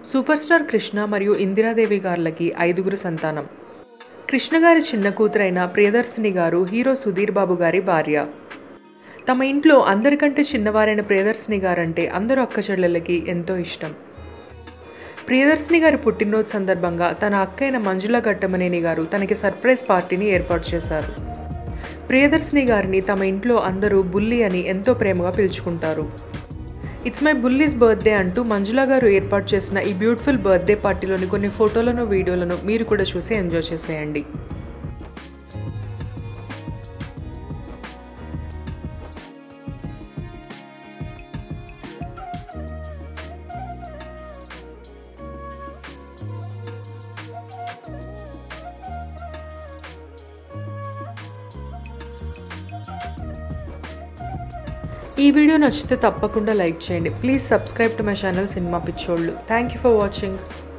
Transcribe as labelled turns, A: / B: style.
A: super star Krishna మరియు ఇందిరాదేవి గారులకి ఐదుగురు సంతానం కృష్ణ గారి చిన్న కూతురైన ప్రియదర్శిని గారు హీరో సుధీర్ బాబు గారి భార్య తమ ఇంట్లో అందరికంటే చిన్నవారైన ప్రియదర్శిని గారంటే అందరూ అక్క చెల్లెళ్ళకి ఎంతో ఇష్టం ప్రియదర్శిని గారి పుట్టినరోజు సందర్భంగా తన అక్కైన మంజుల ఘట్టమనేని గారు తనకి సర్ప్రైజ్ పార్టీని ఏర్పాటు చేశారు ప్రియదర్శిని గారిని తమ ఇంట్లో అందరూ బుల్లి అని ఎంతో ప్రేమగా పిలుచుకుంటారు ఇట్స్ మై బుల్లీస్ బర్త్డే అంటూ మంజుల గారు ఏర్పాటు చేసిన ఈ బ్యూటిఫుల్ బర్త్డే పార్టీలోని కొన్ని ఫోటోలను వీడియోలను మీరు కూడా చూసి ఎంజాయ్ చేసేయండి ఈ వీడియో నచ్చితే తప్పకుండా లైక్ చేయండి please subscribe to my channel cinema పిచ్చోళ్ళు థ్యాంక్ యూ ఫర్ వాచింగ్